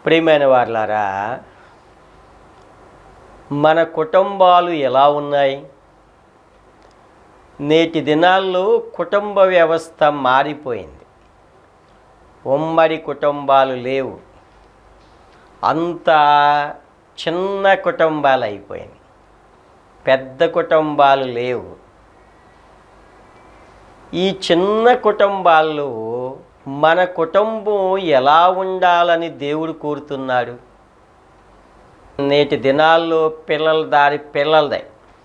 ప్రియమైన వార్లారా మన కుటుంబాలు ఎలా ఉన్నాయి నేటి దినాల్లో కుటుంబ వ్యవస్థ మారిపోయింది ఉమ్మడి కుటుంబాలు లేవు అంతా చిన్న కుటుంబాలు అయిపోయినాయి పెద్ద కుటుంబాలు లేవు ఈ చిన్న కుటుంబాల్లో మన కుటుంబం ఎలా ఉండాలని దేవుడు కోరుతున్నాడు నేటి దినాల్లో పిల్లల దారి పిల్లలదే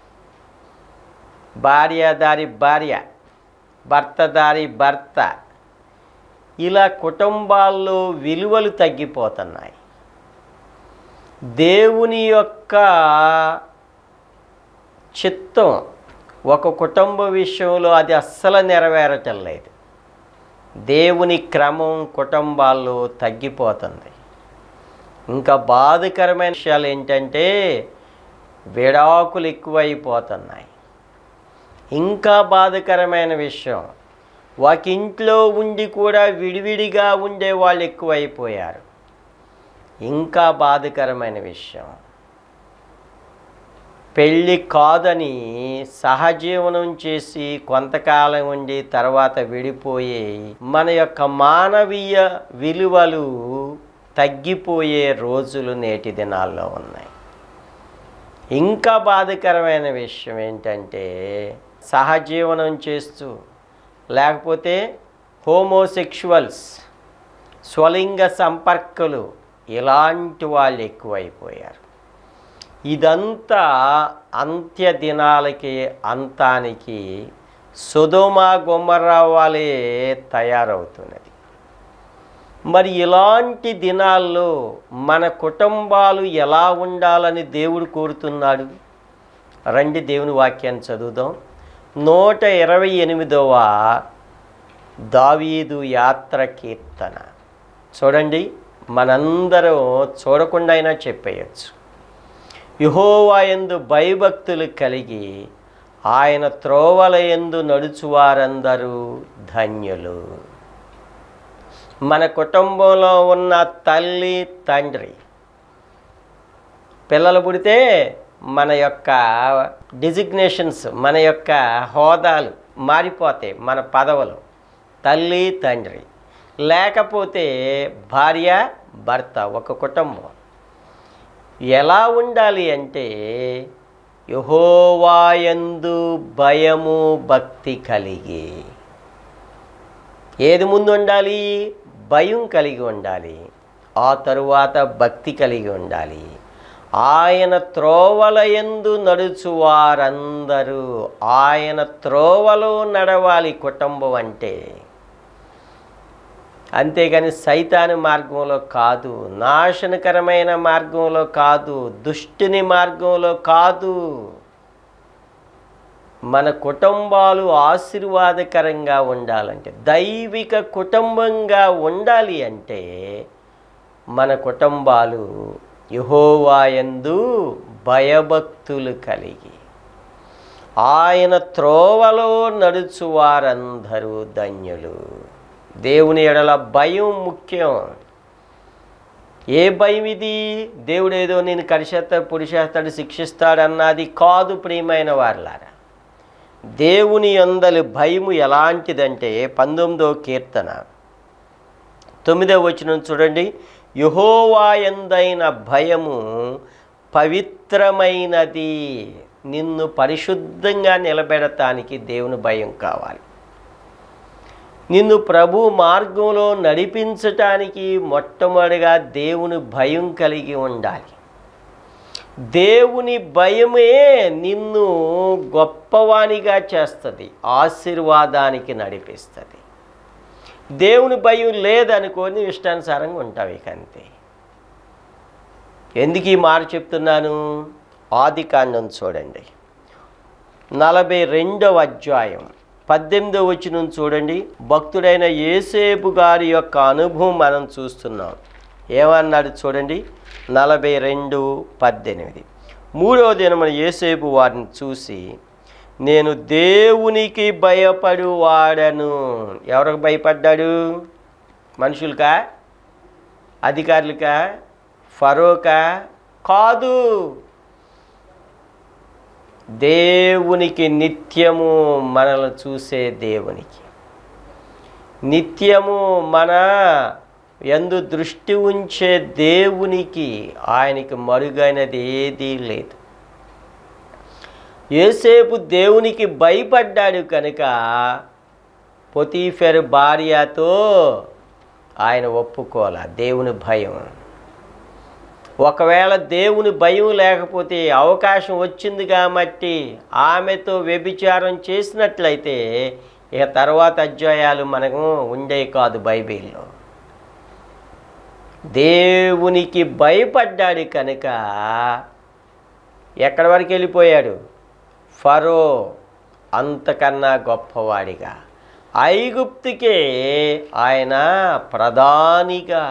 భార్య దారి భార్య భర్త దారి భర్త ఇలా కుటుంబాల్లో విలువలు తగ్గిపోతున్నాయి దేవుని యొక్క చిత్తం ఒక కుటుంబ విషయంలో అది అస్సలు నెరవేరటం లేదు దేవుని క్రమం కుటుంబాల్లో తగ్గిపోతుంది ఇంకా బాధకరమైన విషయాలు ఏంటంటే విడాకులు ఎక్కువైపోతున్నాయి ఇంకా బాధకరమైన విషయం ఒక ఇంట్లో ఉండి కూడా విడివిడిగా ఉండే వాళ్ళు ఎక్కువైపోయారు ఇంకా బాధకరమైన విషయం పెళ్ళి కాదని సహజీవనం చేసి కొంతకాలం ఉండి తర్వాత విడిపోయి మన యొక్క మానవీయ విలువలు తగ్గిపోయే రోజులు నేటి దినాల్లో ఉన్నాయి ఇంకా బాధకరమైన విషయం ఏంటంటే సహజీవనం చేస్తూ లేకపోతే హోమోసెక్షువల్స్ స్వలింగ సంపర్కులు ఇలాంటి వాళ్ళు ఎక్కువైపోయారు ఇదంతా అంత్య దినాలకి అంతానికి సుధుమ గుమ్మర్రా వాళ్ళే తయారవుతున్నది మరి ఇలాంటి దినాల్లో మన కుటుంబాలు ఎలా ఉండాలని దేవుడు కోరుతున్నాడు రండి దేవుని వాక్యాన్ని చదువుదాం నూట ఇరవై ఎనిమిదవ దావీదు యాత్ర కీర్తన చూడండి మనందరం చూడకుండా అయినా చెప్పేయచ్చు యుహోవాయందు భయభక్తులు కలిగి ఆయన త్రోవల యందు నడుచువారందరూ ధన్యులు మన కుటుంబంలో ఉన్న తల్లి తండ్రి పిల్లలు పుడితే మన యొక్క డిజిగ్నేషన్స్ మన యొక్క హోదాలు మారిపోతాయి మన పదవులు తల్లి తండ్రి లేకపోతే భార్య భర్త ఒక కుటుంబం ఎలా ఉండాలి అంటే యహోవాయందు భయము భక్తి కలిగి ఏది ముందు ఉండాలి భయం కలిగి ఉండాలి ఆ తరువాత భక్తి కలిగి ఉండాలి ఆయన త్రోవల ఎందు నడుచువారందరూ ఆయన త్రోవలో నడవాలి కుటుంబం అంటే అంతేగాని సైతాని మార్గంలో కాదు నాశనకరమైన మార్గంలో కాదు దుష్టుని మార్గంలో కాదు మన కుటుంబాలు ఆశీర్వాదకరంగా ఉండాలంటే దైవిక కుటుంబంగా ఉండాలి అంటే మన కుటుంబాలు యహోవాయందు భయభక్తులు కలిగి ఆయన త్రోవలో నడుచువారందరూ ధన్యులు దేవుని ఎడల భయం ముఖ్యం ఏ భయం ఇది దేవుడు ఏదో నేను కరిచేస్తాడు పొడిచేస్తాడు శిక్షిస్తాడు అన్నది కాదు ప్రియమైన వారులారా దేవుని అందలి భయము ఎలాంటిదంటే పంతొమ్మిదో కీర్తన తొమ్మిదో వచనం చూడండి యహోవాయందైన భయము పవిత్రమైనది నిన్ను పరిశుద్ధంగా నిలబెడటానికి దేవుని భయం కావాలి నిన్ను ప్రభు మార్గంలో నడిపించటానికి మొట్టమొదటిగా దేవుని భయం కలిగి ఉండాలి దేవుని భయమే నిన్ను గొప్పవానిగా చేస్తుంది ఆశీర్వాదానికి నడిపిస్తుంది దేవుని భయం లేదనుకో నీ ఇష్టానుసారంగా ఉంటావు ఇక అంతే ఎందుకు ఈ మాట చెప్తున్నాను ఆది కాండం చూడండి నలభై రెండవ అధ్యాయం పద్దెనిమిదవ వచనం చూడండి భక్తుడైన ఏసేపు గారి యొక్క అనుభవం మనం చూస్తున్నాం ఏమన్నాడు చూడండి నలభై రెండు పద్దెనిమిది మూడవ దినమున ఏసేపు వారిని చూసి నేను దేవునికి భయపడు వాడను ఎవరికి భయపడ్డాడు మనుషులకా అధికారులకా ఫరోకా కాదు దేవునికి నిత్యము మనల్ని చూసే దేవునికి నిత్యము మన ఎందు దృష్టి ఉంచే దేవునికి ఆయనకి మరుగైనది ఏదీ లేదు ఏసేపు దేవునికి భయపడ్డాడు కనుక పొతీఫెర్ భార్యతో ఆయన ఒప్పుకోల దేవుని భయం ఒకవేళ దేవుని భయం లేకపోతే అవకాశం వచ్చింది కాబట్టి ఆమెతో వ్యభిచారం చేసినట్లయితే ఇక తర్వాత అధ్యాయాలు మనకు ఉండే కాదు బైబిల్లో దేవునికి భయపడ్డాడు కనుక ఎక్కడి వరకు వెళ్ళిపోయాడు ఫరో అంతకన్నా గొప్పవాడిగా ఐగుప్తుకే ఆయన ప్రధానిగా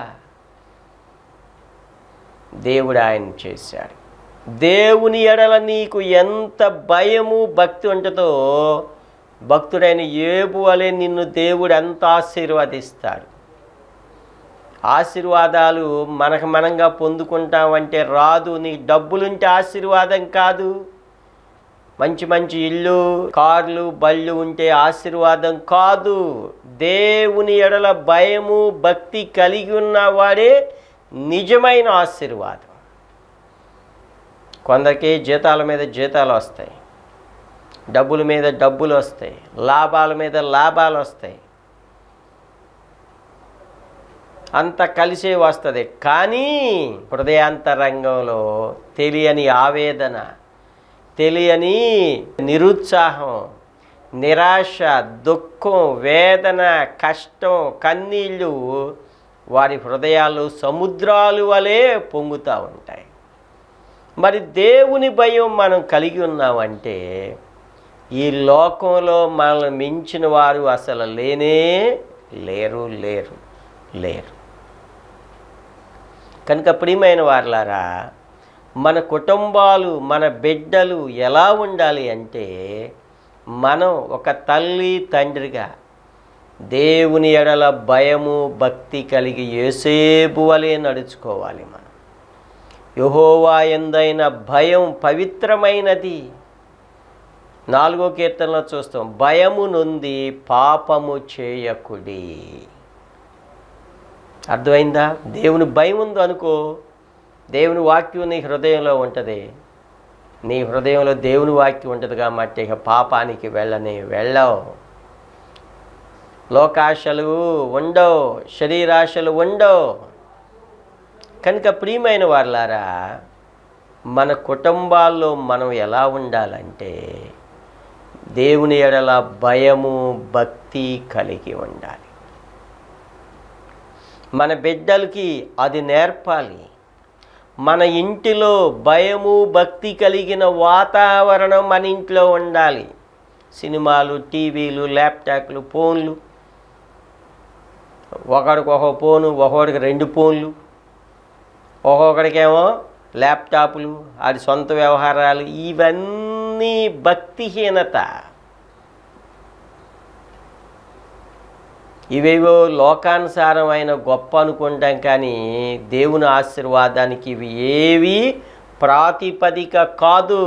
దేవుడు ఆయన చేశాడు దేవుని ఎడల నీకు ఎంత భయము భక్తి ఉంటుందో భక్తుడైన ఏబు వలె నిన్ను దేవుడు ఎంత ఆశీర్వదిస్తాడు ఆశీర్వాదాలు మనకు మనంగా పొందుకుంటామంటే రాదు నీకు డబ్బులుంటే ఆశీర్వాదం కాదు మంచి మంచి ఇల్లు కార్లు బళ్ళు ఉంటే ఆశీర్వాదం కాదు దేవుని ఎడల భయము భక్తి కలిగి ఉన్నవాడే నిజమైన ఆశీర్వాదం కొందరికి జీతాల మీద జీతాలు వస్తాయి డబ్బుల మీద డబ్బులు వస్తాయి లాభాల మీద లాభాలు వస్తాయి అంత కలిసే వస్తుంది కానీ హృదయాంతరంగంలో తెలియని ఆవేదన తెలియని నిరుత్సాహం నిరాశ దుఃఖం వేదన కష్టం కన్నీళ్ళు వారి హృదయాలు సముద్రాలు వలె పొంగుతూ ఉంటాయి మరి దేవుని భయం మనం కలిగి ఉన్నామంటే ఈ లోకంలో మనల్ని మించిన వారు అసలు లేనే లేరు లేరు లేరు కనుక ప్రియమైన వారులారా మన కుటుంబాలు మన బిడ్డలు ఎలా ఉండాలి అంటే మనం ఒక తల్లి తండ్రిగా దేవుని ఎడల భయము భక్తి కలిగి ఏసేపు వలె నడుచుకోవాలి మనం యహోవా ఎందైన భయం పవిత్రమైనది నాలుగో కీర్తనలో చూస్తాం భయము నుండి పాపము చేయకుడి అర్థమైందా దేవుని భయం ఉంది అనుకో దేవుని వాక్యం నీ హృదయంలో ఉంటుంది నీ హృదయంలో దేవుని వాక్యం ఉంటుంది కాబట్టి ఇక పాపానికి వెళ్ళని వెళ్ళవు లోకాశలు ఉండవు శరీరాశలు ఉండవు కనుక ప్రియమైన వాళ్ళారా మన కుటుంబాల్లో మనం ఎలా ఉండాలంటే దేవుని ఎడల భయము భక్తి కలిగి ఉండాలి మన బిడ్డలకి అది నేర్పాలి మన ఇంటిలో భయము భక్తి కలిగిన వాతావరణం మన ఇంట్లో ఉండాలి సినిమాలు టీవీలు ల్యాప్టాప్లు ఫోన్లు ఒకడికి ఒక ఫోను ఒకడికి రెండు ఫోన్లు ఒక్కొక్కడికేమో ల్యాప్టాప్లు అది సొంత వ్యవహారాలు ఇవన్నీ భక్తిహీనత ఇవేవో లోకానుసారమైన గొప్ప అనుకుంటాం కానీ దేవుని ఆశీర్వాదానికి ఇవి ఏవి ప్రాతిపదిక కాదు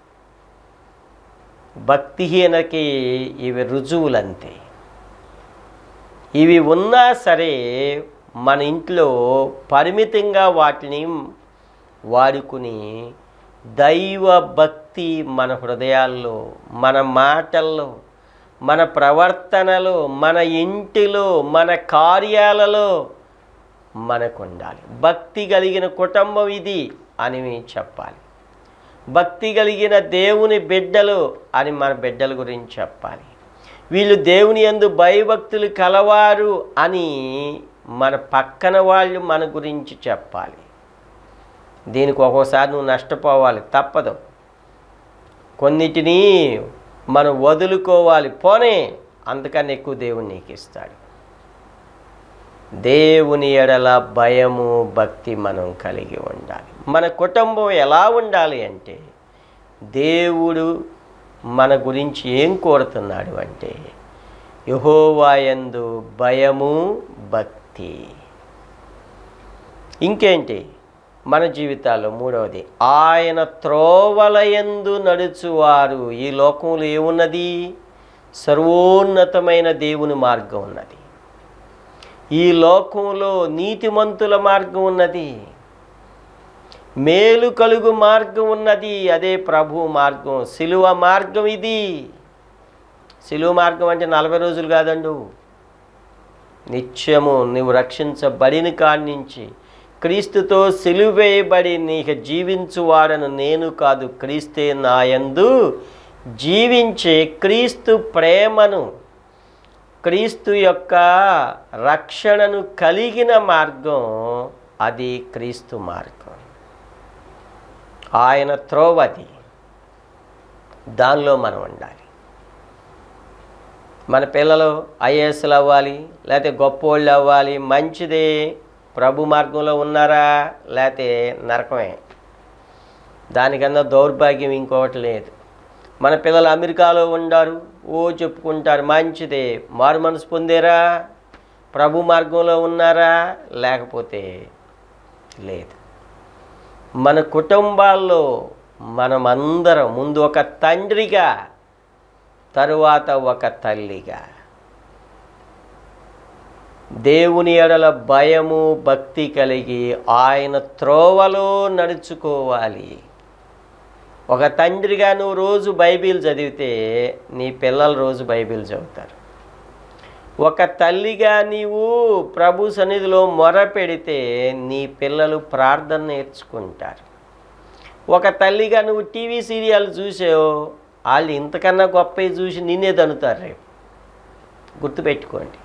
భక్తిహీనకి ఇవి రుజువులంతే ఇవి ఉన్నా సరే మన ఇంట్లో పరిమితంగా వాటిని వాడుకుని దైవ భక్తి మన హృదయాల్లో మన మాటల్లో మన ప్రవర్తనలో మన ఇంటిలో మన కార్యాలలో మనకు ఉండాలి భక్తి కలిగిన కుటుంబం ఇది అని చెప్పాలి భక్తి కలిగిన దేవుని బిడ్డలు అని మన బిడ్డల గురించి చెప్పాలి వీళ్ళు దేవుని యందు భయభక్తులు కలవారు అని మన పక్కన వాళ్ళు మన గురించి చెప్పాలి దీనికి ఒక్కోసారి నువ్వు నష్టపోవాలి తప్పదు కొన్నిటిని మనం వదులుకోవాలి పోనే అంతకన్నా ఎక్కువ దేవుడు నీకు ఇస్తాడు దేవుని ఎడల భయము భక్తి మనం కలిగి ఉండాలి మన కుటుంబం ఎలా ఉండాలి అంటే దేవుడు మన గురించి ఏం కోరుతున్నాడు అంటే యహోవాయందు భయము భక్తి ఇంకేంటి మన జీవితాల్లో మూడవది ఆయన త్రోవలయందు నడుచువారు ఈ లోకంలో ఏమున్నది సర్వోన్నతమైన దేవుని మార్గం ఉన్నది ఈ లోకంలో నీతిమంతుల మార్గం ఉన్నది మేలు కలుగు మార్గం ఉన్నది అదే ప్రభు మార్గం సిలువ మార్గం ఇది సిలువ మార్గం అంటే నలభై రోజులు కాదండు నిత్యము నువ్వు రక్షించబడిన కాడి నుంచి క్రీస్తుతో సిలువేయబడి నీకు జీవించువాడను నేను కాదు క్రీస్తే నాయందు జీవించే క్రీస్తు ప్రేమను క్రీస్తు యొక్క రక్షణను కలిగిన మార్గం అది క్రీస్తు మార్గం ఆయన త్రోవది దానిలో మనం ఉండాలి మన పిల్లలు ఐఏఎస్లు అవ్వాలి లేకపోతే గొప్పోళ్ళు అవ్వాలి మంచిదే ప్రభు మార్గంలో ఉన్నారా లేకపోతే నరకమే దానికన్నా దౌర్భాగ్యం ఇంకొకటి లేదు మన పిల్లలు అమెరికాలో ఉండారు ఓ చెప్పుకుంటారు మంచిదే మారు మనసు పొందేరా ప్రభు మార్గంలో ఉన్నారా లేకపోతే లేదు మన కుటుంబాల్లో మనమందరం ముందు ఒక తండ్రిగా తరువాత ఒక తల్లిగా దేవుని ఎడల భయము భక్తి కలిగి ఆయన త్రోవలో నడుచుకోవాలి ఒక తండ్రిగా నువ్వు రోజు బైబిల్ చదివితే నీ పిల్లలు రోజు బైబిల్ చదువుతారు ఒక తల్లిగా నీవు ప్రభు సన్నిధిలో మొర పెడితే నీ పిల్లలు ప్రార్థన నేర్చుకుంటారు ఒక తల్లిగా నువ్వు టీవీ సీరియల్ చూసావు వాళ్ళు ఇంతకన్నా గొప్పవి చూసి నిన్నే తనుతారు రేపు గుర్తుపెట్టుకోండి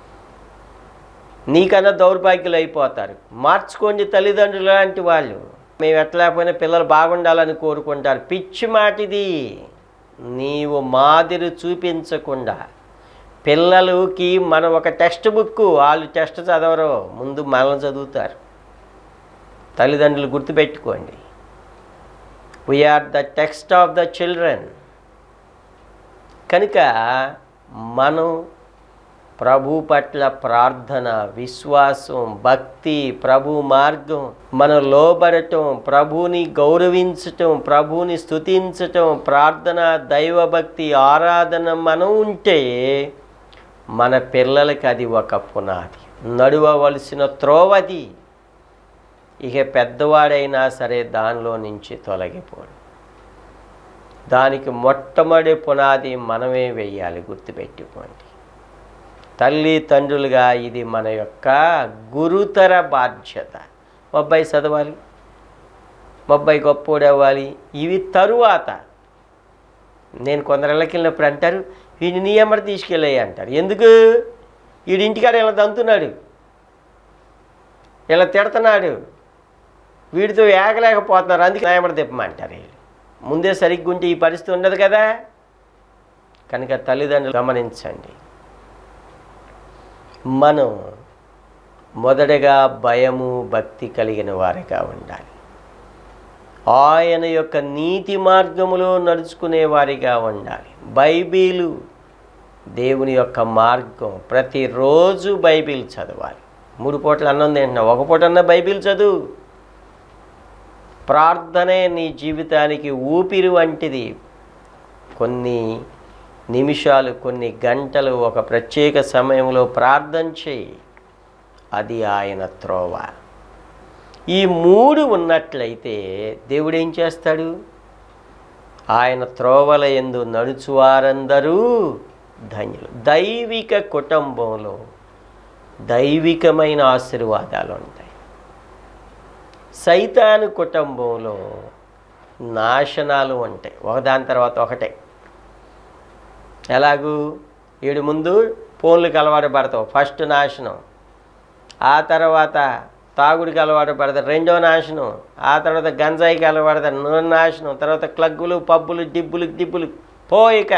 నీకన్నా దౌర్భాగ్యులు అయిపోతారు మార్చుకోండి తల్లిదండ్రులు లాంటి వాళ్ళు మేము ఎట్లేకపోయినా పిల్లలు బాగుండాలని కోరుకుంటారు పిచ్చి మాటిది నీవు మాదిరి చూపించకుండా పిల్లలకి మనం ఒక టెక్స్ట్ బుక్ వాళ్ళు టెస్ట్ చదవరు ముందు మనల్ని చదువుతారు తల్లిదండ్రులు గుర్తుపెట్టుకోండి we are the text of the children కనుక మనం ప్రభు పట్ల ప్రార్థన విశ్వాసం భక్తి ప్రభు మార్గం మన లోబడటం ప్రభుని గౌరవించటం ప్రభుని స్తుతించటం ప్రార్థన దైవభక్తి ఆరాధన మనం ఉంటే మన పిల్లలకి అది ఒక పునాది నడువవలసిన త్రోవది ఇక పెద్దవాడైనా సరే దానిలో నుంచి తొలగిపోడు దానికి మొట్టమొదటి పునాది మనమే వెయ్యాలి గుర్తుపెట్టుకోండి తల్లి తండ్రులుగా ఇది మన యొక్క గురుతర బాధ్యత మా అబ్బాయి చదవాలి మా అబ్బాయి గొప్పోడు అవ్వాలి ఇవి తరువాత నేను కొందరిళ్ళకి వెళ్ళినప్పుడు అంటారు వీడిని నీ ఎమ్మడి తీసుకెళ్ళాయి అంటారు ఎందుకు వీడి ఇంటికాడ ఇలా దంతున్నాడు ఇలా తిడుతున్నాడు వీడితో ఏగలేకపోతున్నారు అందుకే నా ఎమ్మడి తిప్పమంటారు వీళ్ళు ముందే సరిగ్గా ఉంటే ఈ పరిస్థితి ఉండదు కదా కనుక తల్లిదండ్రులు గమనించండి మనం మొదటగా భయము భక్తి కలిగిన వారిగా ఉండాలి ఆయన యొక్క నీతి మార్గములో నడుచుకునే వారిగా ఉండాలి బైబిలు దేవుని యొక్క మార్గం ప్రతిరోజు బైబిల్ చదవాలి మూడు పూటలు అన్నం తింటున్నా ఒక పూటన్నా బైబిల్ చదువు ప్రార్థనే నీ జీవితానికి ఊపిరి వంటిది కొన్ని నిమిషాలు కొన్ని గంటలు ఒక ప్రత్యేక సమయంలో ప్రార్థన చేయి అది ఆయన త్రోవ ఈ మూడు ఉన్నట్లయితే దేవుడు ఏం చేస్తాడు ఆయన త్రోవల ఎందు నడుచువారందరూ ధన్యులు దైవిక కుటుంబంలో దైవికమైన ఆశీర్వాదాలు ఉంటాయి సైతాను కుటుంబంలో నాశనాలు ఉంటాయి ఒకదాని తర్వాత ఒకటే ఎలాగూ వీడి ముందు ఫోన్లకు అలవాటు పడతావు ఫస్ట్ నాశనం ఆ తర్వాత తాగుడికి అలవాటు పడతారు రెండో నాశనం ఆ తర్వాత గంజాయికి అలవాడతారు నూనె నాశనం తర్వాత క్లగ్గులు పబ్బులు డిబ్బులు దిబ్బులు పోయిక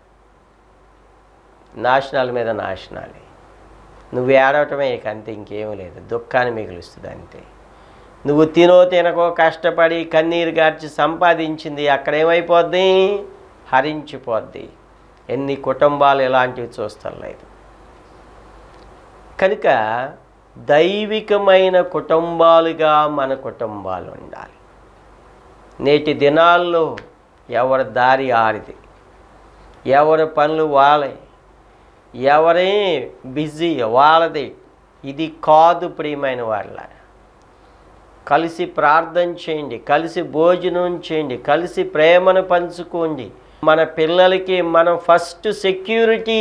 నాశనాల మీద నాశనాలే నువ్వు ఏడవటమే ఇక అంతే ఇంకేమీ లేదు దుఃఖాన్ని మిగులుస్తుంది అంతే నువ్వు తినో తినకో కష్టపడి కన్నీరు గార్చి సంపాదించింది అక్కడ ఏమైపోద్ది హరించిపోద్ది ఎన్ని కుటుంబాలు ఇలాంటివి చూస్తలేదు కనుక దైవికమైన కుటుంబాలుగా మన కుటుంబాలు ఉండాలి నేటి దినాల్లో ఎవరి దారి ఆరిది ఎవరి పనులు వాళ్ళే ఎవరి బిజీ వాళ్ళది ఇది కాదు ప్రియమైన వాళ్ళ కలిసి ప్రార్థన చేయండి కలిసి భోజనం చేయండి కలిసి ప్రేమను పంచుకోండి మన పిల్లలకి మనం ఫస్ట్ సెక్యూరిటీ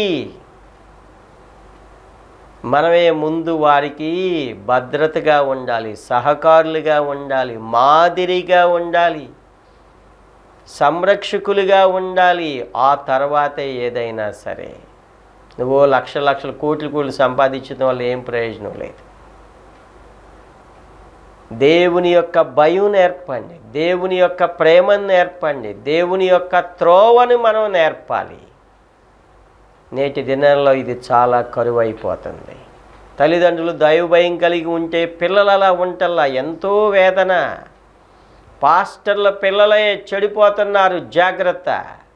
మనమే ముందు వారికి భద్రతగా ఉండాలి సహకారులుగా ఉండాలి మాదిరిగా ఉండాలి సంరక్షకులుగా ఉండాలి ఆ తర్వాతే ఏదైనా సరే నువ్వు లక్ష లక్షల కోట్లు కోట్లు సంపాదించడం వల్ల ఏం ప్రయోజనం లేదు దేవుని యొక్క భయం నేర్పండి దేవుని యొక్క ప్రేమను నేర్పండి దేవుని యొక్క త్రోవను మనం నేర్పాలి నేటి దినాల్లో ఇది చాలా కరువైపోతుంది తల్లిదండ్రులు దైవభయం కలిగి ఉంటే పిల్లలు అలా ఉంటల్లా ఎంతో వేదన పాస్టర్ల పిల్లలే చెడిపోతున్నారు జాగ్రత్త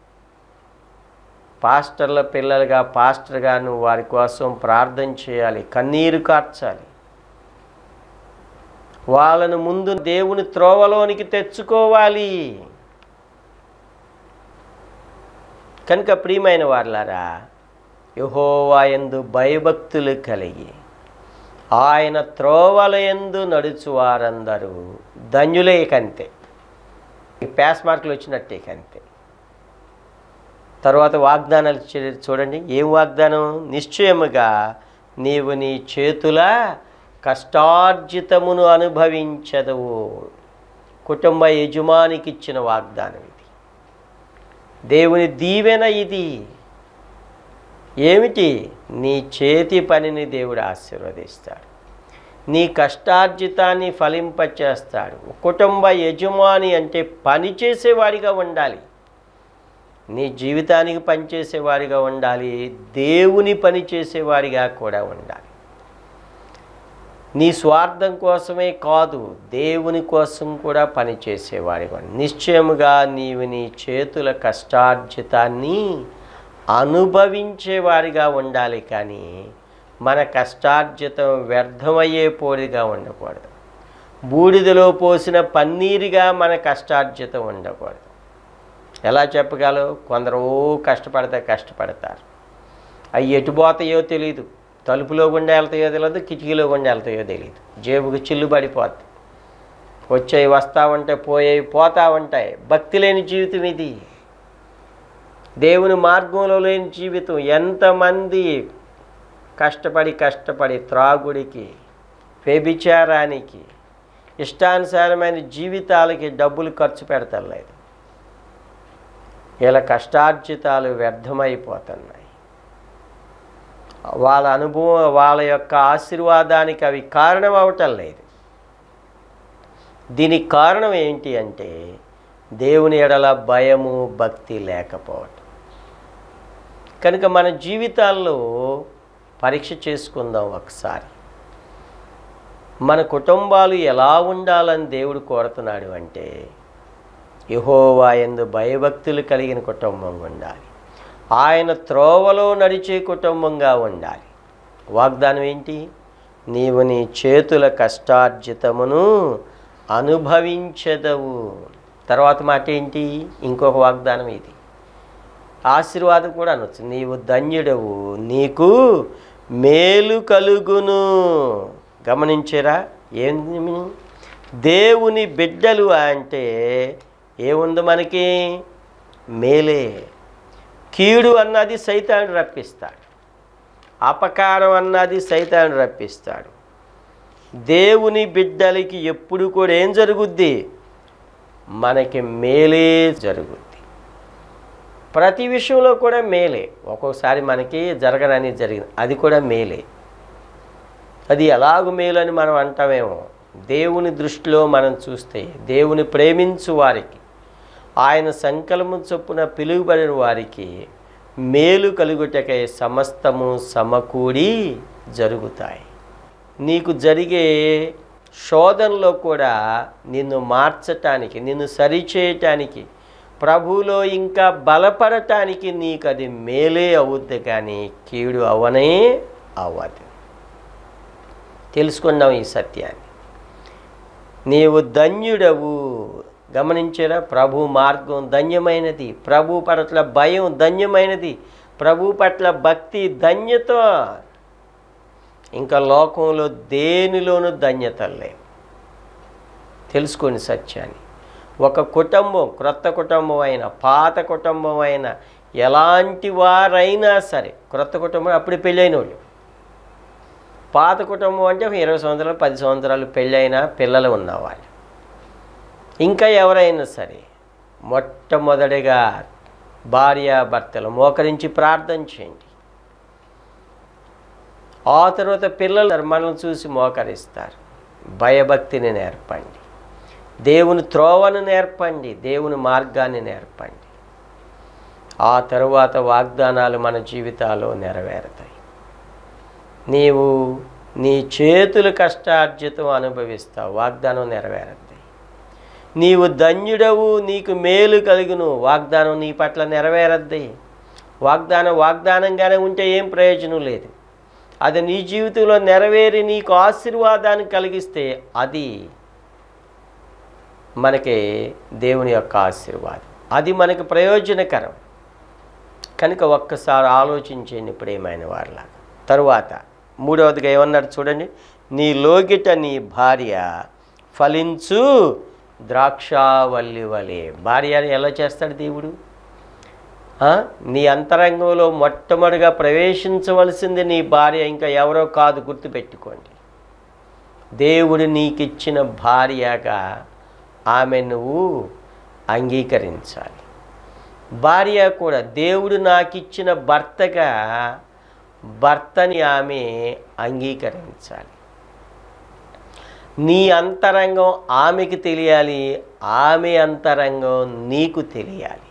పాస్టర్ల పిల్లలుగా పాస్టర్గా నువ్వు వారి కోసం ప్రార్థన చేయాలి కన్నీరు కార్చాలి వాళ్ళను ముందు దేవుని త్రోవలోనికి తెచ్చుకోవాలి కనుక ప్రియమైన వాళ్ళారా యహోవా ఎందు భయభక్తులు కలిగి ఆయన త్రోవల ఎందు నడుచువారందరూ ధన్యులే కంతే ప్యాస్ మార్కులు వచ్చినట్టే కంతే తర్వాత వాగ్దానాలు చే- చూడండి ఏం వాగ్దానం నిశ్చయముగా నీవు నీ చేతుల కష్టార్జితమును అనుభవించదవు కుటుంబ యజమానికి ఇచ్చిన వాగ్దానం ఇది దేవుని దీవెన ఇది ఏమిటి నీ చేతి పనిని దేవుడు ఆశీర్వదిస్తాడు నీ కష్టార్జితాన్ని ఫలింపచేస్తాడు కుటుంబ యజమాని అంటే పని చేసేవాడిగా ఉండాలి నీ జీవితానికి పనిచేసేవాడిగా ఉండాలి దేవుని పని చేసేవాడిగా కూడా ఉండాలి నీ స్వార్థం కోసమే కాదు దేవుని కోసం కూడా పనిచేసేవాడిగా ఉండాలి. నిశ్చయముగా నీవు నీ చేతుల కష్టార్జితాన్ని అనుభవించేవారిగా ఉండాలి కానీ మన కష్టార్జితం వ్యర్థమయ్యే పోడిగా ఉండకూడదు బూడిదలో పోసిన పన్నీరుగా మన కష్టార్జితం ఉండకూడదు ఎలా చెప్పగలవు కొందరు ఓ కష్టపడతా కష్టపడతారు అవి ఎటు పోతాయో తెలియదు తలుపులో గుండా వెళ్తాయో తెలియదు కిటికీలో గుండా వెళ్తాయో తెలియదు జేబుకి చిల్లు పడిపోద్ది వచ్చేవి వస్తూ ఉంటాయి పోయేవి పోతా ఉంటాయి భక్తి లేని జీవితం ఇది దేవుని మార్గంలో లేని జీవితం ఎంతమంది కష్టపడి కష్టపడి త్రాగుడికి వ్యభిచారానికి ఇష్టానుసారమైన జీవితాలకి డబ్బులు ఖర్చు పెడతలేదు ఇలా కష్టార్జితాలు వ్యర్థమైపోతున్నాయి వాళ్ళ అనుభవం వాళ్ళ యొక్క ఆశీర్వాదానికి అవి కారణం అవటం లేదు దీనికి కారణం ఏంటి అంటే దేవుని ఎడల భయము భక్తి లేకపోవటం కనుక మన జీవితాల్లో పరీక్ష చేసుకుందాం ఒకసారి మన కుటుంబాలు ఎలా ఉండాలని దేవుడు కోరుతున్నాడు అంటే యహోవా ఎందు భయభక్తులు కలిగిన కుటుంబంగా ఉండాలి ఆయన త్రోవలో నడిచే కుటుంబంగా ఉండాలి వాగ్దానం ఏంటి నీవు నీ చేతుల కష్టార్జితమును అనుభవించదవు తర్వాత మాట ఏంటి ఇంకొక వాగ్దానం ఇది ఆశీర్వాదం కూడా అనొచ్చు నీవు ధన్యుడవు నీకు మేలు కలుగును గమనించారా ఏం దేవుని బిడ్డలు అంటే ఏముంది మనకి మేలే కీడు అన్నది సైతాన్ని రప్పిస్తాడు అపకారం అన్నది సైతాన్ని రప్పిస్తాడు దేవుని బిడ్డలకి ఎప్పుడు కూడా ఏం జరుగుద్ది మనకి మేలే జరుగుద్ది ప్రతి విషయంలో కూడా మేలే ఒక్కొక్కసారి మనకి జరగనని జరిగింది అది కూడా మేలే అది ఎలాగ మేలు అని మనం అంటామేమో దేవుని దృష్టిలో మనం చూస్తే దేవుని ప్రేమించు వారికి ఆయన సంకలము చొప్పున పిలువబడిన వారికి మేలు కలుగుటకై సమస్తము సమకూడి జరుగుతాయి నీకు జరిగే శోధనలో కూడా నిన్ను మార్చటానికి నిన్ను సరిచేయటానికి ప్రభువులో ఇంకా బలపడటానికి నీకు అది మేలే అవుద్ది కానీ కీడు అవనే అవ్వదు తెలుసుకున్నాం ఈ సత్యాన్ని నీవు ధన్యుడవు గమనించారా ప్రభు మార్గం ధన్యమైనది ప్రభు పట్ల భయం ధన్యమైనది ప్రభు పట్ల భక్తి ధన్యత ఇంకా లోకంలో దేనిలోనూ ధన్యత లేవు తెలుసుకోండి సత్యాన్ని ఒక కుటుంబం క్రొత్త కుటుంబం అయినా పాత కుటుంబం అయినా ఎలాంటి వారైనా సరే క్రొత్త కుటుంబం అప్పుడు పెళ్ళైన వాళ్ళు పాత కుటుంబం అంటే ఒక ఇరవై సంవత్సరాలు పది సంవత్సరాలు పెళ్ళైన పిల్లలు ఉన్నవాళ్ళు ఇంకా ఎవరైనా సరే మొట్టమొదటిగా భార్య భర్తలు మోకరించి ప్రార్థన చేయండి ఆ తర్వాత పిల్లలు మనల్ని చూసి మోకరిస్తారు భయభక్తిని నేర్పండి దేవుని త్రోవను నేర్పండి దేవుని మార్గాన్ని నేర్పండి ఆ తరువాత వాగ్దానాలు మన జీవితాల్లో నెరవేరుతాయి నీవు నీ చేతుల కష్టార్జితం అనుభవిస్తావు వాగ్దానం నెరవేరుద్ది నీవు ధన్యుడవు నీకు మేలు కలుగును వాగ్దానం నీ పట్ల నెరవేరద్ది వాగ్దానం వాగ్దానంగానే ఉంటే ఏం ప్రయోజనం లేదు అది నీ జీవితంలో నెరవేరి నీకు ఆశీర్వాదాన్ని కలిగిస్తే అది మనకి దేవుని యొక్క ఆశీర్వాదం అది మనకు ప్రయోజనకరం కనుక ఒక్కసారి ఆలోచించండి ప్రేమైన వారిలాగా తరువాత మూడవదిగా ఏమన్నాడు చూడండి నీ లోగిట నీ భార్య ఫలించు ద్రాక్షావల్లి వలె భార్యని ఎలా చేస్తాడు దేవుడు ఆ? నీ అంతరంగంలో మొట్టమొదటిగా ప్రవేశించవలసింది నీ భార్య ఇంకా ఎవరో కాదు గుర్తుపెట్టుకోండి దేవుడు నీకిచ్చిన భార్యగా ఆమె నువ్వు అంగీకరించాలి భార్య కూడా దేవుడు నాకు ఇచ్చిన భర్తగా భర్తని ఆమె అంగీకరించాలి నీ అంతరంగం ఆమెకి తెలియాలి ఆమె అంతరంగం నీకు తెలియాలి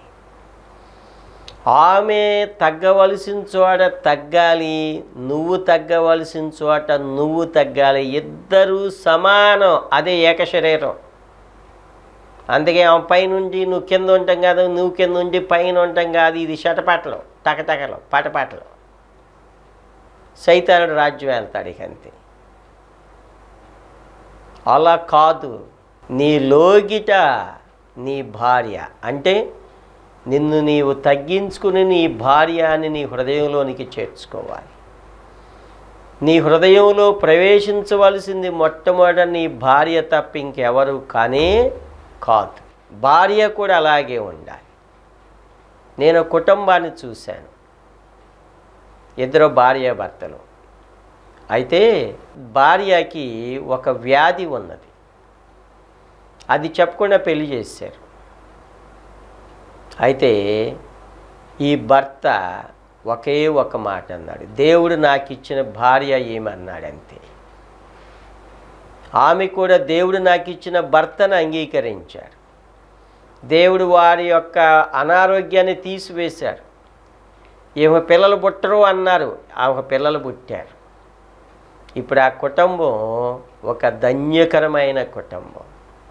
ఆమె తగ్గవలసిన చోట తగ్గాలి నువ్వు తగ్గవలసిన చోట నువ్వు తగ్గాలి ఇద్దరూ సమానం అదే ఏక శరీరం అందుకే ఆమె పైనుండి నువ్వు కింద ఉంటాం కాదు నువ్వు కింద ఉండి పైన ఉంటాం కాదు ఇది షటపాటలు టకటకలు పటపాటలు సైతానుడు రాజ్యం వెళ్తాడు ఇక అంతే అలా కాదు నీ లోగిట నీ భార్య అంటే నిన్ను నీవు తగ్గించుకుని నీ భార్య అని నీ హృదయంలోనికి చేర్చుకోవాలి నీ హృదయంలో ప్రవేశించవలసింది మొట్టమొదట నీ భార్య తప్ప ఇంకెవరు కానీ కాదు భార్య కూడా అలాగే ఉండాలి నేను కుటుంబాన్ని చూశాను ఇద్దరు భార్య భర్తలు అయితే భార్యకి ఒక వ్యాధి ఉన్నది అది చెప్పకుండా పెళ్లి చేశారు అయితే ఈ భర్త ఒకే ఒక మాట అన్నాడు దేవుడు నాకు ఇచ్చిన భార్య ఏమన్నాడు అంతే ఆమె కూడా దేవుడు నాకు ఇచ్చిన భర్తను అంగీకరించారు దేవుడు వారి యొక్క అనారోగ్యాన్ని తీసివేశారు ఈమె పిల్లలు పుట్టరు అన్నారు ఆమె పిల్లలు పుట్టారు ఇప్పుడు ఆ కుటుంబం ఒక ధన్యకరమైన కుటుంబం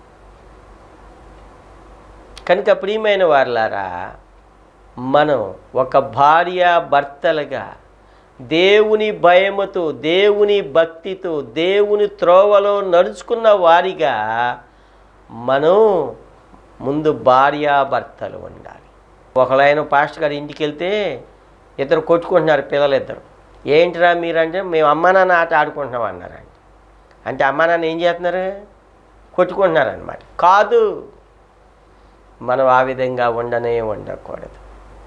కనుక ప్రియమైన వారులారా మనం ఒక భార్య భర్తలుగా దేవుని భయముతో దేవుని భక్తితో దేవుని త్రోవలో నడుచుకున్న వారిగా మనం ముందు భార్యాభర్తలు ఉండాలి ఒకలైన పాస్టర్ గారి ఇంటికి వెళ్తే ఇద్దరు కొట్టుకుంటున్నారు పిల్లలు ఇద్దరు ఏంటిరా మీరంటే మేము అమ్మ నాన్న ఆట ఆడుకుంటున్నాం అన్నారండి అంటే అమ్మ నాన్న ఏం చేస్తున్నారు కొట్టుకుంటున్నారు అనమాట కాదు మనం ఆ విధంగా ఉండనే ఉండకూడదు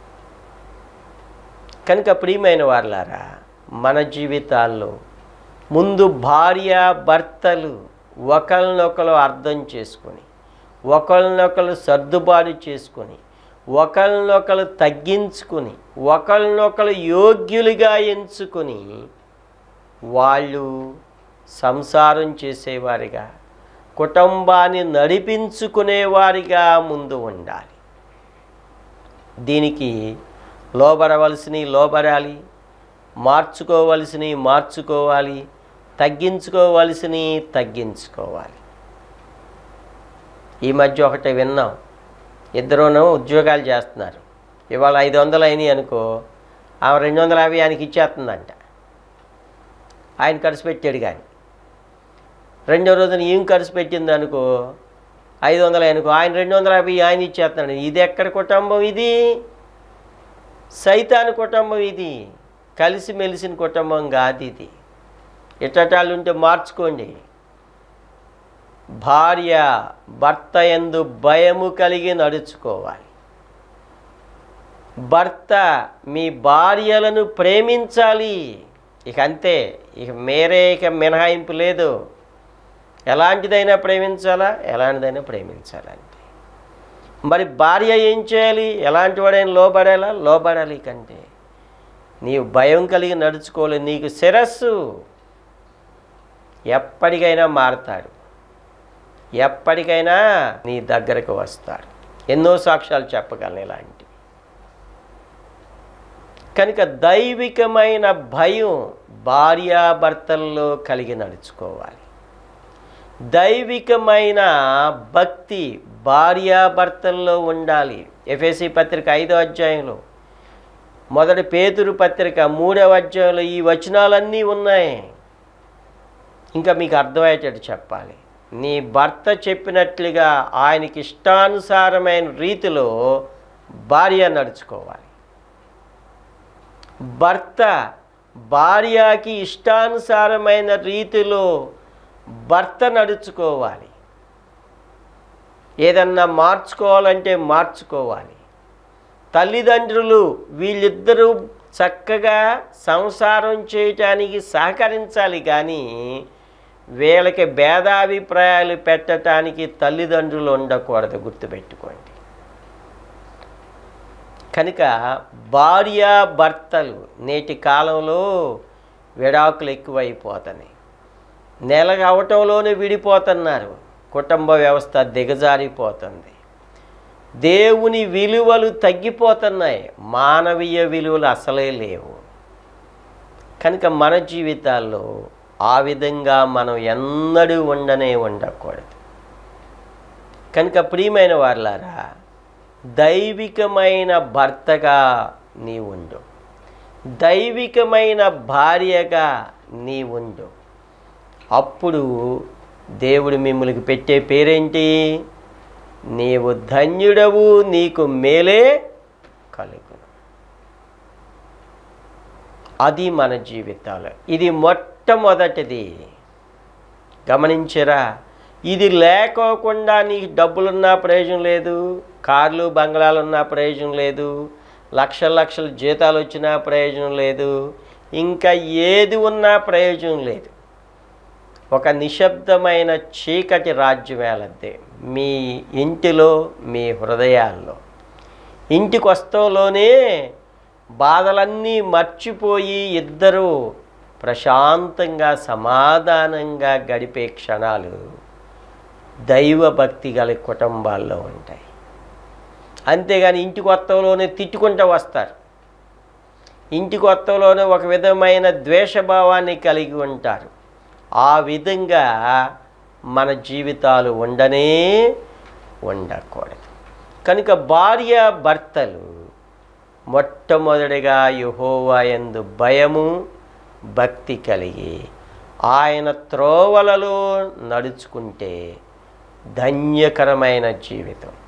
కనుక ప్రియమైన వారులారా మన జీవితాల్లో ముందు భార్య భర్తలు ఒకరినొకరు అర్థం చేసుకొని ఒకరినొకరు సర్దుబాటు చేసుకొని ఒకరినొకరు తగ్గించుకొని ఒకరినొకరు యోగ్యులుగా ఎంచుకొని వాళ్ళు సంసారం చేసేవారిగా కుటుంబాన్ని నడిపించుకునేవారిగా ముందు ఉండాలి దీనికి లోబడవలసినవి లోబడాలి మార్చుకోవలసినవి మార్చుకోవాలి తగ్గించుకోవలసినవి తగ్గించుకోవాలి ఈ మధ్య ఒకటి విన్నాం ఇద్దరూనూ ఉద్యోగాలు చేస్తున్నారు ఇవాళ ఐదు వందలు అయినాయి అనుకో ఆమె రెండు వందల యాభై ఆయనకి ఇచ్చేస్తుందంట ఆయన ఖర్చు పెట్టాడు కానీ రెండో రోజున ఏం ఖర్చు పెట్టింది అనుకో ఐదు వందలు అనుకో ఆయన రెండు వందల యాభై ఆయన ఇచ్చేస్తున్నాడు ఇది ఎక్కడ కుటుంబం ఇది సైతాన్ కుటుంబం ఇది కలిసి మెలిసిన కుటుంబం కాదు ఇది ఇట్టటాలు ఉంటే మార్చుకోండి భార్య భర్త ఎందు భయము కలిగి నడుచుకోవాలి భర్త మీ భార్యలను ప్రేమించాలి ఇక అంతే ఇక మేరే ఇక మినహాయింపు లేదు ఎలాంటిదైనా ప్రేమించాలా ఎలాంటిదైనా ప్రేమించాలా అంతే మరి భార్య ఏం చేయాలి ఎలాంటి వాడైనా లోబడాలా లోబడాలి కంటే నీవు భయం కలిగి నడుచుకోవాలి నీకు శిరస్సు ఎప్పటికైనా మారతాడు ఎప్పటికైనా నీ దగ్గరకు వస్తాడు ఎన్నో సాక్ష్యాలు చెప్పగలను ఇలాంటివి కనుక దైవికమైన భయం భార్యాభర్తల్లో కలిగి నడుచుకోవాలి దైవికమైన భక్తి భార్యాభర్తల్లో ఉండాలి ఎఫ్ఎసి పత్రిక ఐదో అధ్యాయంలో మొదటి పేతురు పత్రిక మూడవ అధ్యాయంలో ఈ వచనాలన్నీ ఉన్నాయి ఇంకా మీకు అర్థమయ్యేటట్టు చెప్పాలి నీ భర్త చెప్పినట్లుగా ఆయనకి ఇష్టానుసారమైన రీతిలో భార్య నడుచుకోవాలి భర్త భార్యకి ఇష్టానుసారమైన రీతిలో భర్త నడుచుకోవాలి ఏదన్నా మార్చుకోవాలంటే మార్చుకోవాలి తల్లిదండ్రులు వీళ్ళిద్దరూ చక్కగా సంసారం చేయటానికి సహకరించాలి కానీ వీళ్ళకి భేదాభిప్రాయాలు పెట్టడానికి తల్లిదండ్రులు ఉండకూడదు గుర్తుపెట్టుకోండి కనుక భార్య భర్తలు నేటి కాలంలో విడాకులు ఎక్కువైపోతున్నాయి నెల అవటంలోనే విడిపోతున్నారు కుటుంబ వ్యవస్థ దిగజారిపోతుంది దేవుని విలువలు తగ్గిపోతున్నాయి మానవీయ విలువలు అసలే లేవు కనుక మన జీవితాల్లో ఆ విధంగా మనం ఎన్నడూ ఉండనే ఉండకూడదు కనుక ప్రియమైన వారులారా దైవికమైన భర్తగా నీ ఉండు దైవికమైన భార్యగా నీ ఉండు అప్పుడు దేవుడు మిమ్మల్ని పెట్టే పేరేంటి నీవు ధన్యుడవు నీకు మేలే కలుగును అది మన జీవితాలు ఇది మొట్టమొదటిది గమనించరా ఇది లేకోకుండా నీకు డబ్బులున్నా ప్రయోజనం లేదు కార్లు బంగ్లాలు ఉన్నా ప్రయోజనం లేదు లక్షల లక్షల జీతాలు వచ్చినా ప్రయోజనం లేదు ఇంకా ఏది ఉన్నా ప్రయోజనం లేదు ఒక నిశ్శబ్దమైన చీకటి రాజ్యం వేలద్దే మీ ఇంటిలో మీ హృదయాల్లో ఇంటికి వస్తంలోనే బాధలన్నీ మర్చిపోయి ఇద్దరు ప్రశాంతంగా సమాధానంగా గడిపే క్షణాలు దైవభక్తి గల కుటుంబాల్లో ఉంటాయి అంతేగాని ఇంటి కొత్తలోనే తిట్టుకుంటూ వస్తారు ఇంటి కొత్తలోనే ఒక విధమైన ద్వేషభావాన్ని కలిగి ఉంటారు ఆ విధంగా మన జీవితాలు ఉండనే ఉండకూడదు కనుక భార్య భర్తలు మొట్టమొదటిగా యహోవా యందు భయము భక్తి కలిగి ఆయన త్రోవలలో నడుచుకుంటే ధన్యకరమైన జీవితం